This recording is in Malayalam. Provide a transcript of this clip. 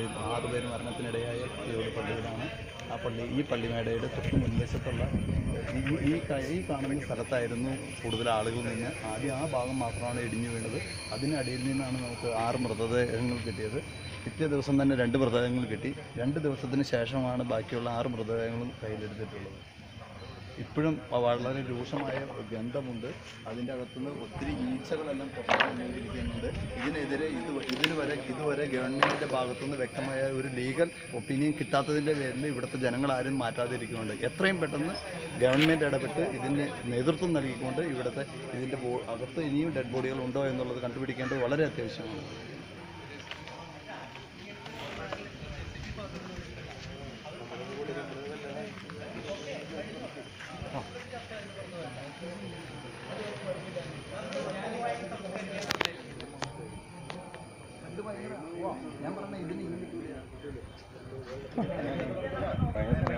ആറ് പേര് മരണത്തിനിടയായ പള്ളിയോട് പള്ളിയിലാണ് ആ പള്ളി ഈ പള്ളിമേടയുടെ തൊട്ട് മുൻവശത്തുള്ള ഈ- ഈ ക- ഈ കാണുന്ന സ്ഥലത്തായിരുന്നു കൂടുതൽ ആളുകൾ നിന്ന് ആദ്യം ആ ഭാഗം മാത്രമാണ് ഇടിഞ്ഞു വീണത് അതിനടിയിൽ നിന്നാണ് നമുക്ക് ആറ് മൃതദേഹങ്ങൾ കിട്ടിയത് പിറ്റേ ദിവസം തന്നെ രണ്ട് മൃതദേഹങ്ങൾ കിട്ടി രണ്ട് ദിവസത്തിന് ശേഷമാണ് ബാക്കിയുള്ള ആറ് മൃതദേഹങ്ങളും കയ്യിലെടുത്തിട്ടുള്ളത് ഇപ്പോഴും വളരെ രൂക്ഷമായ ഗന്ധമുണ്ട് അതിൻ്റെ അകത്തുനിന്ന് ഒത്തിരി ഈച്ചകളെല്ലാം പുറത്തുകൊണ്ടിരിക്കുന്നുണ്ട് ഇതിനെതിരെ ഇത് ഇതിന് വരെ ഇതുവരെ ഗവൺമെൻറ്റിൻ്റെ ഭാഗത്തുനിന്ന് വ്യക്തമായ ഒരു ലീഗൽ ഒപ്പീനിയൻ കിട്ടാത്തതിൻ്റെ പേരിൽ ഇവിടുത്തെ ജനങ്ങൾ ആരും മാറ്റാതിരിക്കുന്നുണ്ട് എത്രയും പെട്ടെന്ന് ഗവൺമെൻറ് ഇടപെട്ട് ഇതിന് നേതൃത്വം നൽകിക്കൊണ്ട് ഇവിടുത്തെ ഇതിൻ്റെ ബോ അകത്ത് ഇനിയും ഡെഡ് ബോഡികൾ ഉണ്ടോ എന്നുള്ളത് കണ്ടുപിടിക്കേണ്ടത് വളരെ അത്യാവശ്യമാണ് ഞാൻ പറഞ്ഞ ഇതിന്